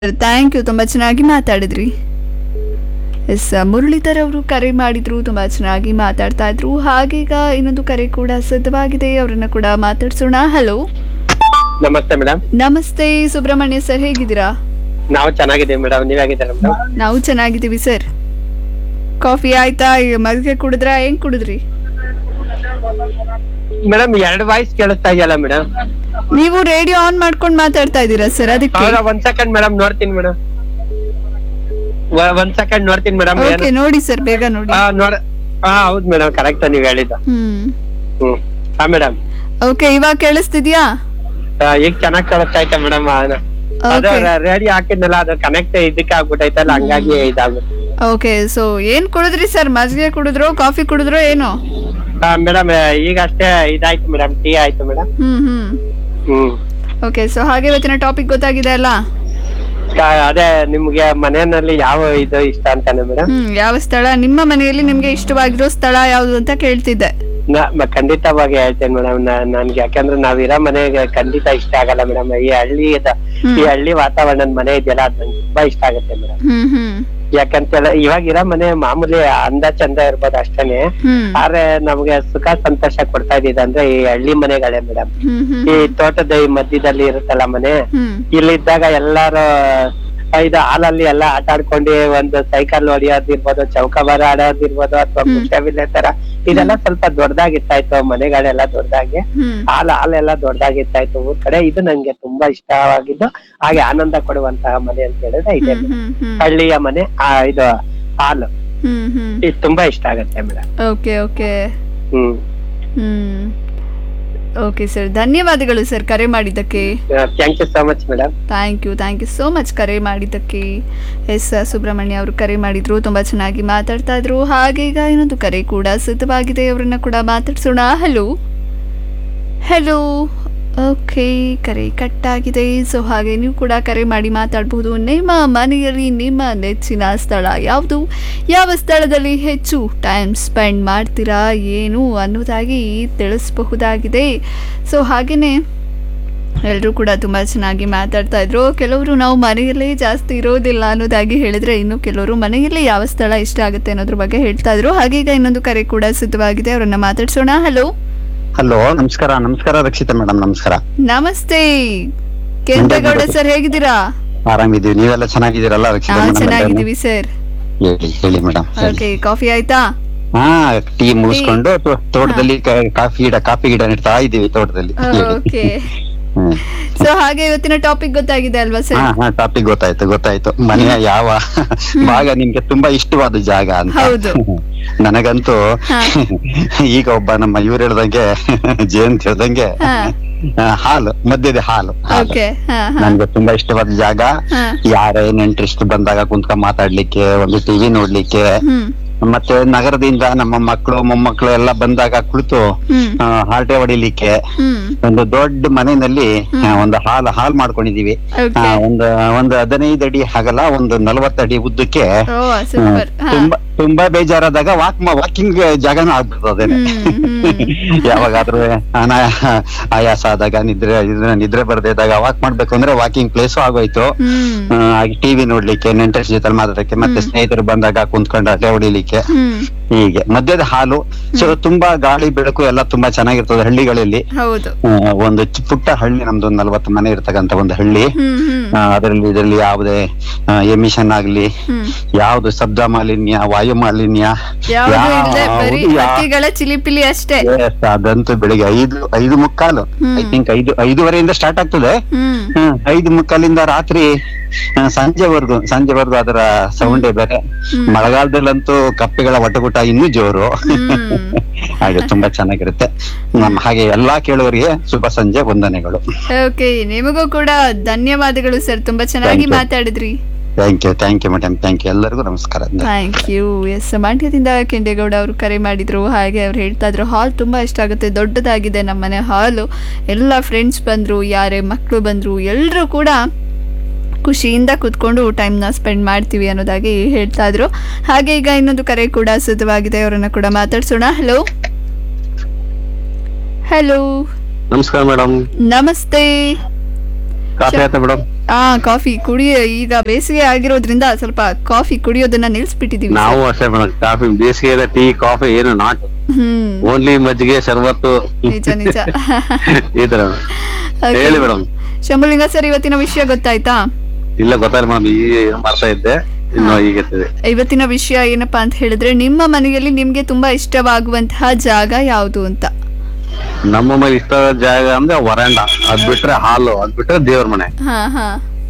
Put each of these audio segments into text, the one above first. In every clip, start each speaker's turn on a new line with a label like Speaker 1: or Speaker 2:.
Speaker 1: Thank you ತುಂಬ ಚೆನ್ನಾಗಿ ಮಾತಾಡಿದ್ರಿ ಎಸ್ ಮುರಳೀಧರ್ ಅವರು ಕರೆ ಮಾಡಿದ್ರು ತುಂಬ ಚೆನ್ನಾಗಿ ಮಾತಾಡ್ತಾ ಇದ್ರು ಹಾಗೀಗ ಇನ್ನೊಂದು ಕರೆ ಕೂಡ ಸಿದ್ಧವಾಗಿದೆ ಅವರನ್ನ ಕೂಡ ಮಾತಾಡ್ಸೋಣ ಹಲೋ
Speaker 2: ನಮಸ್ತೆ ಮೇಡಮ್
Speaker 1: ನಮಸ್ತೆ ಸುಬ್ರಹ್ಮಣ್ಯ ಸರ್ ಹೇಗಿದ್ದೀರಾ
Speaker 2: ನಾವು ಚೆನ್ನಾಗಿದ್ದೀವಿ ಮೇಡಮ್ ನೀವ್ ಹೇಗಿದ್ದೀರಾ ಮೇಡಮ್
Speaker 1: ನಾವು ಚೆನ್ನಾಗಿದ್ದೀವಿ ಸರ್ ಕಾಫಿ ಆಯ್ತಾ ಈಗ ಮಲ್ಗೆ ಕುಡಿದ್ರಾ ಹೆಂಗ್ ಕುಡಿದ್ರಿ
Speaker 2: ಮೇಡಮ್ ಎರಡು ವಾಯ್ಸ್ ಕೇಳಿಸ್ತಾ ಇದೆಯಲ್ಲ ಮೇಡಮ್
Speaker 1: ನೀವು ರೇಡಿಯೋ ಆನ್ ಮಾಡ್ಕೊಂಡು ಮಾತಾಡ್ತಾ ಇದ್ದೀರಾ ಸರ್ ಅದಕ್ಕೆ
Speaker 2: ಹೌದಾ ಒಂದ್ ಸೆಕೆಂಡ್ ಮೇಡಮ್ ನೋಡ್ತೀನಿ ಮೇಡಮ್ ಒಂದ್ ಸೆಕೆಂಡ್ ನೋಡ್ತೀನಿ ಮೇಡಮ್
Speaker 1: ಓಕೆ ನೋಡಿ ಸರ್ ಬೇಗ ನೋಡಿ
Speaker 2: ಹಾ ನೋಡ ಹಾ ಹೌದ್ ಮೇಡಮ್ ಕರೆಕ್ಟ್ ನೀವ್ ಹೇಳಿದ್ದು
Speaker 1: ಹ್ಮ್
Speaker 2: ಹ್ಮ್ ಹಾ ಮೇಡಮ್
Speaker 1: ಓಕೆ ಇವಾಗ ಕೇಳಿಸ್ತಿದ್ಯಾ
Speaker 2: ಈಗ ಚೆನ್ನಾಗ್ ಕೇಳಿಸ್ತಾ ಐತೆ ಮೇಡಮ್ ಅದು
Speaker 1: Okay.
Speaker 2: ರೇಡಿ ಹಾಕಿದ್ನಲ್ಲ ಅದು ಕನೆಕ್ಟ್ ಇದಕ್ಕೆ ಆಗ್ಬಿಟ್ಟೈತಲ್ಲ ಹಂಗಾಗಿ ಇದಾಗ್ಬಿಟ್ಟು
Speaker 1: ಓಕೆ ಸೊ ಏನ್ ಕುಡಿದ್ರಿ ಸರ್ ಮಜ್ಜಿಗೆ ಕುಡಿದ್ರೋ ಕಾಫಿ ಕುಡಿದ್ರೋ ಏನು
Speaker 2: ಮೇಡಮ್ ಈಗ ಅಷ್ಟೇ ಇದಾಯ್ತು ಮೇಡಮ್ ಟೀ ಆಯ್ತು madam
Speaker 1: hmm hmm
Speaker 2: hmm
Speaker 1: okay so ಹಾಗೆ ಇವತ್ತಿನ ಟಾಪಿಕ್ ಗೊತ್ತಾಗಿದೆ ಅಲ್ಲ
Speaker 2: ಆ, ಅದೇ ನಿಮ್ಗೆ ಮನೆಯಲ್ಲಿ ಯಾವ ಇದು ಇಷ್ಟ ಅಂತಾನೆ ಮೇಡಮ್
Speaker 1: ಹ್ಮ್ ಯಾವ ಸ್ಥಳ ನಿಮ್ಮ ಮನೆಯಲ್ಲಿ ನಿಮ್ಗೆ ಇಷ್ಟವಾಗಿರೋ ಸ್ಥಳ ಯಾವುದು ಅಂತ ಕೇಳ್ತಿದ್ದೆ
Speaker 2: ನಾ- ಮ- ಖಂಡಿತವಾಗಿ ಹೇಳ್ತೇನೆ ಮೇಡಮ್ ನನ್ಗೆ ಯಾಕಂದ್ರೆ ನಾವಿರೋ ಮನೆಗೆ ಖಂಡಿತ ಇಷ್ಟ ಆಗಲ್ಲ ಮೇಡಮ್ ಈ ಹಳ್ಳಿ
Speaker 1: ಹ್ಮ್.
Speaker 2: ಈ ಹಳ್ಳಿ ವಾತಾವರಣದ ಮನೆ ಇದೆಯಲ್ಲ ಅದ್ ನಂಗೆ ತುಂಬಾ ಇಷ್ಟ ಆಗುತ್ತೆ ಮೇಡಮ್
Speaker 1: ಹ್ಮ್ ಹ್ಮ್
Speaker 2: ಯಾಕಂತ ಇವಾಗ ಇರೋ ಮನೆ ಮಾಮೂಲಿ ಅಂದ ಚಂದ ಇರ್ಬೋದು ಅಷ್ಟೇನೆ
Speaker 1: ಹ್ಮ್
Speaker 2: ಆದ್ರೆ ನಮ್ಗೆ ಸುಖ ಸಂತೋಷ ಕೊಡ್ತಾ ಇದ್ದಿದ್ದು ಅಂದ್ರೆ ಈ ಹಳ್ಳಿ ಮನೆಗಳೇ ಮೇಡಮ್
Speaker 1: ಹ್ಮ್ ಹ್ಮ್
Speaker 2: ಈ ತೋಟದ ಈ ಮಧ್ಯದಲ್ಲಿ ಇರುತ್ತಲ್ಲ ಮನೆ
Speaker 1: ಹ್ಮ್
Speaker 2: ಇಲ್ಲಿದ್ದಾಗ ಎಲ್ಲಾರು ಇದು ಹಾಲಲ್ಲಿ ಎಲ್ಲ ಆಟ ಆಡ್ಕೊಂಡು ಒಂದು ಸೈಕಲ್ ಹೊಡಿಯೋದಿರ್ಬೋದು ಚೌಕಾಬಾರ ಆಡೋದಿರ್ಬೋದು ಅಥವಾ
Speaker 1: ಹ್ಮ್.
Speaker 2: ಕುಶವಿಲೆ ತರ ಇದೆಲ್ಲ ಸ್ವಲ್ಪ ದೊಡ್ಡದಾಗಿತ್ತಾ ಇತ್ತು ಮನೆಗಳೆಲ್ಲ ದೊಡ್ಡದಾಗಿ
Speaker 1: ಹ್ಮ್
Speaker 2: ಹಾಲು ಹಾಲೆಲ್ಲ ದೊಡ್ಡದಾಗಿತ್ತಾ ಇತ್ತು ಊರ್ ಕಡೆ ಇದು ನಂಗೆ ತುಂಬಾ ಇಷ್ಟವಾಗಿದ್ದು ಹಾಗೆ ಆನಂದ ಕೊಡುವಂತಹ ಮನೆ ಅಂತ ಹೇಳಿದ್ರೆ ಇದೆ
Speaker 1: ಹ್ಮ್ ಹ್ಮ್ ಹ್ಮ್
Speaker 2: ಹಳ್ಳಿಯ ಮನೆ ಆ ಇದು ಹಾಲು
Speaker 1: ಹ್ಮ್ ಹ್ಮ್
Speaker 2: ಇದು ತುಂಬಾ ಇಷ್ಟ ಆಗತ್ತೆ madam
Speaker 1: okay okay
Speaker 2: hmm
Speaker 1: hmm okay sir ಧನ್ಯವಾದಗಳು ಸರ್ ಕರೆ ಮಾಡಿದ್ದಕ್ಕೆ
Speaker 2: thank you so much madam
Speaker 1: thank you thank you so much ಕರೆ ಮಾಡಿದ್ದಕ್ಕೆ ಎಸ್ ಸುಬ್ರಹ್ಮಣ್ಯ ಅವರು ಕರೆ ಮಾಡಿದ್ರು ತುಂಬ ಚೆನ್ನಾಗಿ ಮಾತಾಡ್ತಾ ಇದ್ರು ಹಾಗೆ ಈಗ ಇನ್ನೊಂದು ಕರೆ ಕೂಡ ಸಿದ್ಧವಾಗಿದೆ ಅವರನ್ನ ಕೂಡ ಮಾತಾಡ್ಸೋಣ ಹಲೋ ಹಲೋ ಓಕೆ ಕರೆ ಕಟ್ಟಾಗಿದೆ ಸೊ ಹಾಗೆ ನೀವು ಕೂಡ ಕರೆ ಮಾಡಿ ಮಾತಾಡಬಹುದು ನಿಮ್ಮ ಮನೆಯಲ್ಲಿ ನಿಮ್ಮ ನೆಚ್ಚಿನ ಸ್ಥಳ ಯಾವುದು ಯಾವ ಸ್ಥಳದಲ್ಲಿ ಹೆಚ್ಚು ಟೈಮ್ ಸ್ಪೆಂಡ್ ಮಾಡ್ತೀರಾ ಏನು ಅನ್ನೋದಾಗಿ ತಿಳಿಸಬಹುದಾಗಿದೆ ಸೊ ಹಾಗೆಯೇ ಎಲ್ಲರೂ ಕೂಡ ತುಂಬ ಚೆನ್ನಾಗಿ ಮಾತಾಡ್ತಾ ಇದ್ರು ಕೆಲವರು ನಾವು ಮನೆಯಲ್ಲೇ ಜಾಸ್ತಿ ಇರೋದಿಲ್ಲ ಅನ್ನೋದಾಗಿ ಹೇಳಿದ್ರೆ ಇನ್ನು ಕೆಲವರು ಮನೆಯಲ್ಲೇ ಯಾವ ಸ್ಥಳ ಇಷ್ಟ ಆಗುತ್ತೆ ಅನ್ನೋದ್ರ ಬಗ್ಗೆ ಹೇಳ್ತಾ ಇದ್ರು ಹಾಗೆ ಈಗ ಇನ್ನೊಂದು ಕರೆ ಕೂಡ ಸಿದ್ಧವಾಗಿದೆ ಅವರನ್ನ ಮಾತಾಡ್ಸೋಣ ಹಲೋ
Speaker 3: ಹಲೋ ನಮಸ್ಕಾರ ನಮಸ್ಕಾರ ರಕ್ಷಿತಾ ಮೇಡಮ್ ನಮಸ್ಕಾರ
Speaker 1: ನಮಸ್ತೆ ಕೆಂಪೇಗೌಡ ಸರ್ ಹೇಗಿದ್ದೀರಾ
Speaker 3: ಆರಾಮಿದೀವಿ ನೀವೆಲ್ಲ ಚೆನ್ನಾಗಿದ್ದೀರಲ್ಲ ರಕ್ಷಿತಾ
Speaker 1: ಹಾ
Speaker 3: ಮೇಡಮ್
Speaker 1: ಚೆನ್ನಾಗಿದ್ದೀವಿ ಸರ್
Speaker 3: ಹೇಳಿ ಹೇಳಿ ಮೇಡಮ್
Speaker 1: ಓಕೆ ಕಾಫಿ ಆಯ್ತಾ
Speaker 3: ಹಾ ಟೀ ಮುಗಿಸ್ಕೊಂಡು ತೋ- ತೋಟದಲ್ಲಿ ಕ- ಕಾಫಿ ಗಿಡ ಕಾಫಿ ಗಿಡ ನೆಡ್ತಾ ಇದೀವಿ ತೋಟದಲ್ಲಿ ಹೇಳಿ.
Speaker 1: ಓಕೆ
Speaker 3: ಹ್ಮ್.
Speaker 1: ಸೊ ಹಾಗೆ ಇವತ್ತಿನ ಟಾಪಿಕ್ ಗೊತ್ತಾಗಿದೆ ಅಲ್ವಾ
Speaker 3: ಹಾ
Speaker 1: ಸರ್
Speaker 3: ಹಾ ಟಾಪಿಕ್ ಗೊತ್ತಾಯ್ತು ಗೊತ್ತಾಯ್ತು ಮನೆಯ ಯಾವ ಭಾಗ ನಿಮ್ಗೆ ತುಂಬಾ ಇಷ್ಟವಾದ ಜಾಗ ಅಂತ
Speaker 1: ಹೌದು.
Speaker 3: ನನಗಂತೂ
Speaker 1: ಹಾ.
Speaker 3: ಈಗ ಒಬ್ಬ ನಮ್ಮ ಇವ್ರು ಹೇಳ್ದಂಗೆ ಜಯಂತ್ ಹೇಳ್ದಂಗೆ
Speaker 1: ಹಾ
Speaker 3: ಆ, ಹಾಲು ಮಧ್ಯದ ಹಾಲು ಹಾಲು.
Speaker 1: ಓಕೆ ಹಾ ಹಾ
Speaker 3: ನನ್ಗೆ ತುಂಬಾ ಇಷ್ಟವಾದ ಜಾಗ
Speaker 1: ಹಾ
Speaker 3: ಯಾರೇ ನೆಂಟ್ರಿಸ್ಟ್ ಬಂದಾಗ ಕುಂತ್ಕೊಂಡ್ ಮಾತಾಡ್ಲಿಕ್ಕೆ ಒಂದು ಟಿವಿ ನೋಡ್ಲಿಕ್ಕೆ
Speaker 1: ಹ್ಮ್
Speaker 3: ಮತ್ತೆ ನಗರದಿಂದ ನಮ್ಮ ಮಕ್ಕಳು ಮೊಮ್ಮಕ್ಕಳು ಎಲ್ಲ ಬಂದಾಗ ಕುಳಿತು
Speaker 1: ಹ್ಮ್
Speaker 3: ಆ, ಹರಟೆ ಹೊಡಿಲಿಕ್ಕೆ
Speaker 1: ಹ್ಮ್
Speaker 3: ಒಂದು ದೊಡ್ಡ ಮನೆಯಲ್ಲಿ ಆ, ಒಂದು ಹಾಲ್ ಹಾಲ್ ಮಾಡ್ಕೊಂಡಿದೀವಿ ಆ,
Speaker 1: ಓಕೆ
Speaker 3: ಒಂದು ಒಂದು ಹದಿನೈದು ಅಡಿ ಆಗಲ್ಲ ಒಂದು ನಲವತ್ತು ಅಡಿ ಉದ್ದಕ್ಕೆ
Speaker 1: ಓ
Speaker 3: ಆ,
Speaker 1: ಸೂಪರ್ ಹಾ
Speaker 3: ತುಂಬಾ ತುಂಬಾ ಬೇಜಾರಾದಾಗ ವಾಕ್ ವಾಕಿಂಗ್ ಜಾಗನೂ ಆಗ್ಬಿಡ್ತದೆ
Speaker 1: ಹ್ಮ್,
Speaker 3: ಯಾವಾಗಾದ್ರೂ ಅನ ಆಯಾಸ ಆದಾಗ ನಿದ್ರೆ ಇದ್ರೆ- ನಿದ್ರೆ ಬರ್ದೇ ಇದ್ದಾಗ ವಾಕ್ ಮಾಡ್ಬೇಕು ಅಂದ್ರೆ ವಾಕಿಂಗ್ ಪ್ಲೇಸು ಆಗೋಯ್ತು
Speaker 1: ಹ್ಮ್
Speaker 3: ಹಾಗೆ ಟಿವಿ ನೋಡ್ಲಿಕ್ಕೆ ನೆಂಟರ ಜೊತೆ ಮಾತಾಡಕ್ಕೆ ಮತ್ತೆ
Speaker 1: ಹ್ಮ್.
Speaker 3: ಸ್ನೇಹಿತರು ಬಂದಾಗ ಕುಂತ್ಕೊಂಡು ಅಡ್ಡೆ ಹೊಡಿಲಿಕ್ಕೆ
Speaker 1: ಹ್ಮ್
Speaker 3: ಹೀಗೆ ಮಧ್ಯದ ಹಾಲು ಸೊ ತುಂಬಾ ಗಾಳಿ ಬೆಳಕು ಎಲ್ಲ ತುಂಬಾ ಚೆನ್ನಾಗಿರ್ತದೆ ಹಳ್ಳಿಗಳಲ್ಲಿ
Speaker 1: ಹೌದು
Speaker 3: ಆ, ಒಂದು ಚಿ- ಪುಟ್ಟ ಹಳ್ಳಿ ನಮ್ದು ಒಂದು ನಲ್ವತ್ತು ಮನೆ ಇರ್ತಕ್ಕಂತ ಒಂದು ಹಳ್ಳಿ
Speaker 1: ಹ್ಮ್ ಹ್ಮ್
Speaker 3: ಆ, ಅದರಲ್ಲಿ ಇದರಲ್ಲಿ ಯಾವುದೇ ಎಮಿಷನ್ ಆಗ್ಲಿ
Speaker 1: ಹ್ಮ್
Speaker 3: ಯಾವ್ದು ಶಬ್ದ ಮಾಲಿನ್ಯ ವಾಯು ಮಾಲಿನ್ಯ
Speaker 1: ಯಾವ್ದು ಇಲ್ಲದೆ ಬರೀ
Speaker 3: ಯಾವ್ದು ಯಾ-
Speaker 1: ಹಕ್ಕಿಗಳ ಚಿಲಿಪಿಲಿ ಅಷ್ಟೇ
Speaker 3: Yes, ಅದಂತೂ ಬೆಳಿಗ್ಗೆ ಐದು ಐದು ಮುಕ್ಕಾಲು
Speaker 1: ಹ್ಮ್.
Speaker 3: ಐ ಥಿಂಕ್ ಐದು ಐದುವರೆಯಿಂದ ಸ್ಟಾರ್ಟ್ ಆಗ್ತದೆ
Speaker 1: ಹ್ಮ್
Speaker 3: ಹ್ಮ್, ಐದು ಮುಕ್ಕಾಲಿಂದ ರಾತ್ರಿ ಆ, ಸಂಜೆವರೆಗೂ ಸಂಜೆವರೆಗೂ ಅದರ ಸೌಂಡೇ ಬೇರೆ
Speaker 1: ಹ್ಮ್.
Speaker 3: ಮಳೆಗಾಲದಲ್ಲಂತೂ ಕಪ್ಪೆಗಳ ವಟಗುಟ ಇನ್ನೂ ಜೋರು
Speaker 1: ಹ್ಮ್.
Speaker 3: ಹಾಗೆ ತುಂಬಾ ಚೆನ್ನಾಗಿರುತ್ತೆ ನಮ್ಮ ಹಾಗೆ ಎಲ್ಲಾ ಕೇಳುವರಿಗೆ ಶುಭ ಸಂಜೆ ವಂದನೆಗಳು
Speaker 1: ಓಕೆ ನಿಮಗೂ ಕೂಡ ಧನ್ಯವಾದಗಳು ಸರ್ ತುಂಬಾ ಚೆನ್ನಾಗಿ
Speaker 3: Thank you.
Speaker 1: ಮಾತಾಡಿದ್ರಿ
Speaker 3: thank you thank you madam thank you ಎಲ್ಲರಿಗೂ ನಮಸ್ಕಾರ
Speaker 1: ಥ್ಯಾಂಕ್ ಯು ಎಸ್ ಮಂಡ್ಯದಿಂದ ಕೆಂಡೇಗೌಡ ಅವರು ಕರೆ ಮಾಡಿದ್ರು ಹಾಗೆ ಅವ್ರು ಹೇಳ್ತಾ ಇದ್ರು ಹಾಲ್ ತುಂಬಾ ಇಷ್ಟ ಆಗುತ್ತೆ ದೊಡ್ಡದಾಗಿದೆ ನಮ್ಮನೆ ಹಾಲು ಎಲ್ಲ ಫ್ರೆಂಡ್ಸ್ ಬಂದ್ರು ಯಾರೇ ಮಕ್ಕಳು ಬಂದ್ರು ಎಲ್ಲರೂ ಕೂಡ ಖುಷಿಯಿಂದ ಕುತ್ಕೊಂಡು ಟೈಮ್ನ ಸ್ಪೆಂಡ್ ಮಾಡ್ತೀವಿ ಅನ್ನೋದಾಗಿ ಹೇಳ್ತಾ ಇದ್ರು ಹಾಗೆ ಈಗ ಇನ್ನೊಂದು ಕರೆ ಕೂಡ ಸಿದ್ಧವಾಗಿದೆ ಅವರನ್ನ ಕೂಡ ಮಾತಾಡ್ಸೋಣ ಹಲೋ ಹಲೋ
Speaker 4: ನಮಸ್ಕಾರ ಮೇಡಮ್
Speaker 1: ನಮಸ್ತೆ
Speaker 4: ಕಾಫಿ ಆಯ್ತಾ ಮೇಡಮ್
Speaker 1: ಆ ಕಾಫಿ ಕುಡಿಯ ಈಗ ಬೇಸಿಗೆ ಆಗಿರೋದ್ರಿಂದ ಸ್ವಲ್ಪ ಕಾಫಿ ಕುಡಿಯೋದನ್ನ ನಿಲ್ಸ್ಬಿಟ್ಟಿದೀವಿ
Speaker 4: ನಾವು ಅಷ್ಟೇ ಮೇಡಮ್ ಕಾಫಿ ಬೇಸಿಗೆ ಟೀ ಕಾಫಿ ಏನು ನಾಟ್
Speaker 1: ಹ್ಮ್
Speaker 4: ಓನ್ಲಿ ಮಜ್ಜಿಗೆ ಶರ್ಬತ್ತು
Speaker 1: ನಿಜ ನಿಜ
Speaker 4: ಈ ತರ
Speaker 1: Okay.
Speaker 4: ಹೇಳಿ ಮೇಡಮ್
Speaker 1: ಶಂಭುಲಿಂಗ ಸರ್ ಇವತ್ತಿನ ವಿಷಯ ಗೊತ್ತಾಯ್ತಾ
Speaker 4: ಇಲ್ಲ ಗೊತ್ತಾಯ್ತು ಮೇಡಮ್ ಈಗ ಮಾಡ್ತಾ ಇದ್ದೆ ಇನ್ನು ಈಗ ಎತ್ತಿದೆ
Speaker 1: ಇವತ್ತಿನ ವಿಷಯ ಏನಪ್ಪಾ ಅಂತ ಹೇಳಿದ್ರೆ ನಿಮ್ಮ ಮನೆಯಲ್ಲಿ ನಿಮ್ಗೆ ತುಂಬಾ ಇಷ್ಟವಾಗುವಂತಹ ಜಾಗ ಯಾವುದು ಅಂತ
Speaker 4: ನಮ್ಮ ಮನೆ ಇಷ್ಟವಾದ ಜಾಗ ಅಂದ್ರೆ ವರಂಡ ಅದ್ ಬಿಟ್ರೆ ಹಾಲು ಅದ್ ಬಿಟ್ರೆ ದೇವ್ರ ಮನೆ
Speaker 1: ಹಾ ಹಾ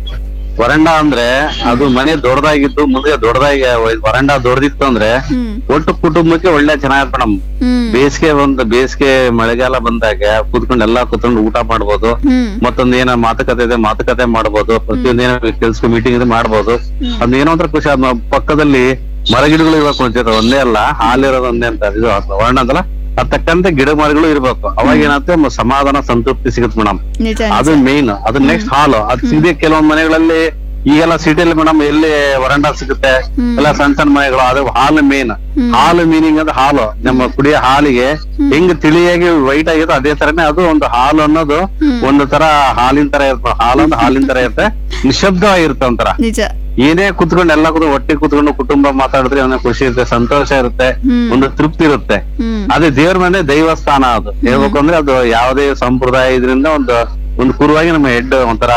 Speaker 4: ವರಂಡ ಅಂದ್ರೆ ಅದು ಮನೆ ದೊಡ್ಡದಾಗಿದ್ದು ಮುಂದೆ ದೊಡ್ಡದಾಗಿ ವರಂಡ ದೊಡ್ಡದಿತ್ತು ಅಂದ್ರೆ
Speaker 1: ಹ್ಮ್
Speaker 4: ಒಟ್ಟು ಕುಟುಂಬಕ್ಕೆ ಒಳ್ಳೆ ಚೆನ್ನಾಗಿರುತ್ತೆ ಮೇಡಮ್
Speaker 1: ಹ್ಮ್
Speaker 4: ಬೇಸಿಗೆ ಬಂದ ಬೇಸಿಗೆ ಮಳೆಗಾಲ ಬಂದಾಗ ಕೂತ್ಕೊಂಡು ಎಲ್ಲಾ ಕೂತ್ಕೊಂಡು ಊಟ ಮಾಡ್ಬೋದು
Speaker 1: ಹ್ಮ್
Speaker 4: ಮತ್ತೊಂದ್ ಏನೋ ಮಾತುಕತೆ ಇದೆ ಮಾತುಕತೆ ಮಾಡ್ಬೋದು ಪ್ರತಿಯೊಂದ್ ಏನೋ ಕೆಲ್ಸ ಮೀಟಿಂಗ್ ಇದೆ ಮಾಡ್ಬೋದು ಅದ್ ಏನೋ ಒಂಥರ ಖುಷಿ ಅದ್ ಮ- ಪಕ್ಕದಲ್ಲಿ ಮರ ಗಿಡಗಳು ಇರ್ಬೇಕು ಕುಂತಿರ್ತವೆ ಒಂದೇ ಅಲ್ಲ ಹಾಲಿರೋದು ಒಂದೇ ಅಂತ ಇದು ವರ್ಣ ಅಂತಲ್ಲ ಅದ್ ತಕ್ಕಂತೆ ಗಿಡ ಮರಗಳು ಇರ್ಬೇಕು ಅವಾಗ ಏನಾಗುತ್ತೆ ಮ- ಸಮಾಧಾನ ಸಂತೃಪ್ತಿ ಸಿಗುತ್ತೆ ಮೇಡಮ್
Speaker 1: ನಿಜ
Speaker 4: ಅದು ಮೇನ್ ಅದು ನೆಕ್ಸ್ಟ್ ಹಾಲು ಅದ್ ಸಿಗದೆ ಕೆಲವೊಂದ್ ಮನೆಗಳಲ್ಲಿ ಈಗೆಲ್ಲ ಸಿಟಿಯಲ್ಲಿ ಮೇಡಮ್ ಎಲ್ಲಿ ವರಂಡ ಸಿಗುತ್ತೆ ಎಲ್ಲ ಸಣ್ಣ ಸಣ್ಣ ಮನೆಗಳು ಅದು ಹಾಲು ಮೇನ್ ಹಾಲು ಮೀನಿಂಗ್ ಅಂದ್ರೆ ಹಾಲು ನಮ್ಮ ಕುಡಿಯೋ ಹಾಲಿಗೆ ಹೆಂಗ್ ತಿಳಿಯಾಗಿ ವೈಟ್ ಆಗಿರುತ್ತೆ ಅದೇ ತರನೇ ಅದು ಒಂದು ಹಾಲು ಅನ್ನೋದು ಒಂದು ತರ ಹಾಲಿನ ತರ ಇರುತ್ತೆ ಹಾಲು ಅಂದ್ರೆ ಹಾಲಿನ ತರ ಇರುತ್ತೆ ನಿಶಬ್ದವಾಗಿರುತ್ತೆ ಒಂಥರ
Speaker 1: ನಿಜ
Speaker 4: ಏನೇ ಕುತ್ಕೊಂಡು ಎಲ್ಲ ಕೂತ್ಕೊಂಡು ಒಟ್ಟಿಗೆ ಕುತ್ಕೊಂಡು ಕುಟುಂಬ ಮಾತಾಡಿದ್ರೆ ಅವನ ಖುಷಿ ಇರುತ್ತೆ ಸಂತೋಷ ಇರುತ್ತೆ
Speaker 1: ಹ್ಮ್.
Speaker 4: ಒಂದು ತೃಪ್ತಿ ಇರುತ್ತೆ
Speaker 1: ಹ್ಮ್
Speaker 4: ಅದೇ ದೇವ್ರ ಮನೆ ದೈವಸ್ಥಾನ ಅದು ಹೇಳ್ಬೇಕು ಅಂದ್ರೆ ಅದು ಯಾವುದೇ ಸಂಪ್ರದಾಯ ಇದರಿಂದ ಒಂದು ಒಂದು ಕುರುವಾಗಿ ನಮ್ಮ ಹೆಡ್ ಒಂಥರ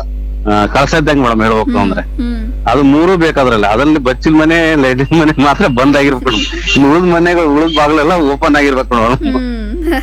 Speaker 4: ಆ, ಕಳಸ ಇದ್ದಂಗೆ ಮೇಡಮ್ ಹೇಳ್ಬೇಕು ಅಂದ್ರೆ
Speaker 1: ಹ್ಮ್
Speaker 4: ಅದು ಮೂರು ಬೇಕಾದ್ರಲ್ಲ ಅದ್ರಲ್ಲಿ ಬಚ್ಚಿನ ಮನೆ ಲೆಟಿನ್ ಮನೆ ಮಾತ್ರ ಬಂದ್ ಆಗಿರ್ಬೇಕು ಇನ್ನು ಉಳಿದ ಮನೆಗಳು ಉಳಿದ ಬಾಗಿಲೆಲ್ಲ ಓಪನ್ ಆಗಿರ್ಬೇಕು ಮೇಡಮ್
Speaker 1: ಹ್ಮ್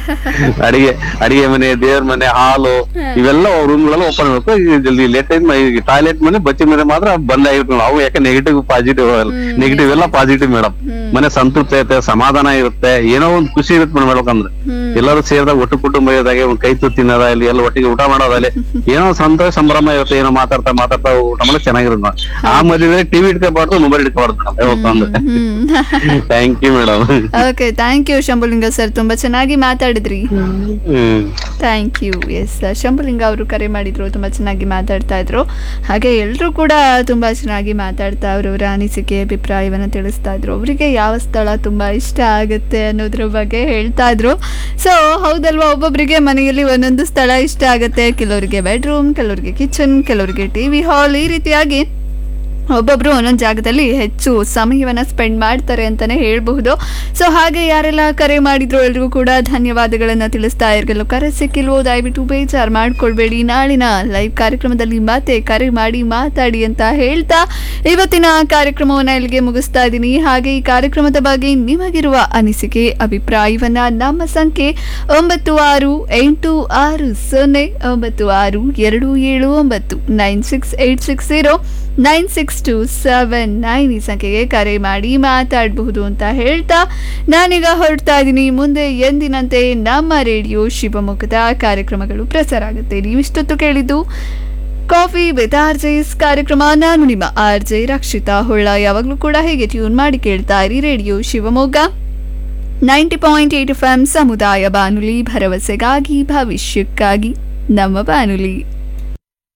Speaker 4: ಅಡಿಗೆ ಅಡಿಗೆ ಮನೆ ದೇವ್ರ ಮನೆ ಹಾಲು ಇವೆಲ್ಲ ರೂಮ್ಗಳೆಲ್ಲ ಓಪನ್ ಇರಬೇಕು ಲೆಟಿನ್ ಟಾಯ್ಲೆಟ್ ಮನೆ ಬಚ್ಚಿನ ಮನೆ ಮಾತ್ರ ಬಂದ್ ಆಗಿರ್ಬೇಕು ಅವು ಯಾಕೆ ನೆಗೆಟಿವ್ ಪಾಸಿಟಿವ್ ನೆಗೆಟಿವ್ ಎಲ್ಲ ಪಾಸಿಟಿವ್ ಮೇಡಮ್ ಮನೆ ಸಂತೃಪ್ತಿ ಇರುತ್ತೆ ಸಮಾಧಾನ ಇರುತ್ತೆ ಏನೋ ಒಂದು ಖುಷಿ ಇರುತ್ತೆ ಮೇಡಮ್ ಹೇಳ್ಬೇಕಂದ್ರೆ
Speaker 1: ಹ್ಮ್
Speaker 4: ಎಲ್ಲರೂ ಸೇರಿದಾಗ ಒಟ್ಟು ಕುಟುಂಬ ಇದ್ದಾಗೆ ಒಂದ್ ಕೈ ತುತ್ತು ತಿನ್ನೋದ ಇಲ್ಲಿ ಎಲ್ಲ ಒಟ್ಟಿಗೆ ಊಟ ಮಾಡೋದಲ್ಲಿ ಏನೋ ಸಂತೋಷ ಸಂಭ್ರಮ ಇರುತ್ತೆ ಏನೋ ಮಾತಾಡ್ತಾ ಮಾತಾಡ್ತಾ ಊಟ ಮಾಡಕ್ ಚೆನ್ನಾಗಿರುತ್ತೆ ಮೇಡಮ್ ಆ ಮದುವೆ ಟಿವಿ ಇಟ್ಕೋಬಾರ್ದು ಮೊಬೈಲ್ ಇಟ್ಕೋಬಾರ್ದು ಮೇಡಮ್ ಹೇಳ್ಬೇಕು ಅಂದ್ರೆ
Speaker 1: hmm
Speaker 4: thank you madam
Speaker 1: okay thank you Shambhulinga sir ತುಂಬಾ ಚೆನ್ನಾಗಿ ಮಾತಾಡಿದ್ರಿ
Speaker 4: hmm
Speaker 1: thank you yes Shambhulinga ಅವರು ಕರೆ ಮಾಡಿದ್ರು ತುಂಬಾ ಚೆನ್ನಾಗಿ ಮಾತಾಡ್ತಾ ಇದ್ರು ಹಾಗೆ ಎಲ್ಲರೂ ಕೂಡ ತುಂಬಾ ಚೆನ್ನಾಗಿ ಮಾತಾಡ್ತಾ ಅವರವರ ಅನಿಸಿಕೆ ಅಭಿಪ್ರಾಯವನ್ನು ತಿಳಿಸ್ತಾ ಇದ್ರು ಅವರಿಗೆ ಯಾವ ಸ್ಥಳ ತುಂಬಾ ಇಷ್ಟ ಆಗುತ್ತೆ ಅನ್ನೋದ್ರ ಬಗ್ಗೆ ಹೇಳ್ತಾ ಇದ್ರು ಸೊ ಹೌದಲ್ವಾ ಒಬ್ಬೊಬ್ಬರಿಗೆ ಮನೆಯಲ್ಲಿ ಒಂದೊಂದು ಸ್ಥಳ ಇಷ್ಟ ಆಗುತ್ತೆ ಕೆಲವರಿಗೆ ಬೆಡ್ರೂಮ್ ಕೆಲವರಿಗೆ ಕಿಚನ್ ಕೆಲವರಿಗೆ ಟಿವಿ ಹಾಲ್ ಈ ರೀತಿಯಾಗಿ ಒಬ್ಬೊಬ್ರು ಒಂದೊಂದು ಜಾಗದಲ್ಲಿ ಹೆಚ್ಚು ಸಮಯವನ್ನು ಸ್ಪೆಂಡ್ ಮಾಡ್ತಾರೆ ಅಂತಾನೆ ಹೇಳ್ಬಹುದು ಸೊ ಹಾಗೆ ಯಾರೆಲ್ಲ ಕರೆ ಮಾಡಿದ್ರು ಎಲ್ರಿಗೂ ಕೂಡ ಧನ್ಯವಾದಗಳನ್ನ ತಿಳಿಸ್ತಾ ಇರ್ಗಲು ಕರೆ ಸಿಕ್ಕಿಲ್ವೋ ದಯವಿಟ್ಟು ಬೇಜಾರು ಮಾಡ್ಕೊಳ್ಬೇಡಿ ನಾಳಿನ ಲೈವ್ ಕಾರ್ಯಕ್ರಮದಲ್ಲಿ ಮತ್ತೆ ಕರೆ ಮಾಡಿ ಮಾತಾಡಿ ಅಂತ ಹೇಳ್ತಾ ಇವತ್ತಿನ ಕಾರ್ಯಕ್ರಮವನ್ನ ಇಲ್ಲಿಗೆ ಮುಗಿಸ್ತಾ ಇದ್ದೀನಿ ಹಾಗೆ ಈ ಕಾರ್ಯಕ್ರಮದ ಬಗ್ಗೆ ನಿಮಗಿರುವ ಅನಿಸಿಕೆ ಅಭಿಪ್ರಾಯವನ್ನ ನಮ್ಮ ಸಂಖ್ಯೆ ಒಂಬತ್ತು ಆರು ಎಂಟು ಆರು ಸೊನ್ನೆ ಒಂಬತ್ತು ಆರು ಎರಡು ಏಳು ಒಂಬತ್ತು nine six eight six zero nine six two seven nine ಈ ಸಂಖ್ಯೆಗೆ ಕರೆ ಮಾಡಿ ಮಾತಾಡಬಹುದು ಅಂತ ಹೇಳ್ತಾ ನಾನೀಗ ಹೊರಡ್ತಾ ಇದ್ದೀನಿ ಮುಂದೆ ಎಂದಿನಂತೆ ನಮ್ಮ ರೇಡಿಯೋ ಶಿವಮೊಗ್ಗದ ಕಾರ್ಯಕ್ರಮಗಳು ಪ್ರಸಾರ ಆಗುತ್ತೆ ನೀವಿಷ್ಟೊತ್ತು ಕೇಳಿದ್ದು ಕಾಫಿ ವಿತ್ ಆರ್ ಜೆಸ್ ಕಾರ್ಯಕ್ರಮ ನಾನು ನಿಮ್ಮ ಆರ್ ಜೆ ರಕ್ಷಿತಾ ಹೊಳ್ಳ ಯಾವಾಗಲೂ ಕೂಡ ಹೀಗೆ ಟ್ಯೂನ್ ಮಾಡಿ ಕೇಳ್ತಾ ಇರಿ radio Shivamogga ninety point eight F M ಸಮುದಾಯ ಬಾನುಲಿ ಭರವಸೆಗಾಗಿ ಭವಿಷ್ಯಕ್ಕಾಗಿ ನಮ್ಮ ಬಾನುಲಿ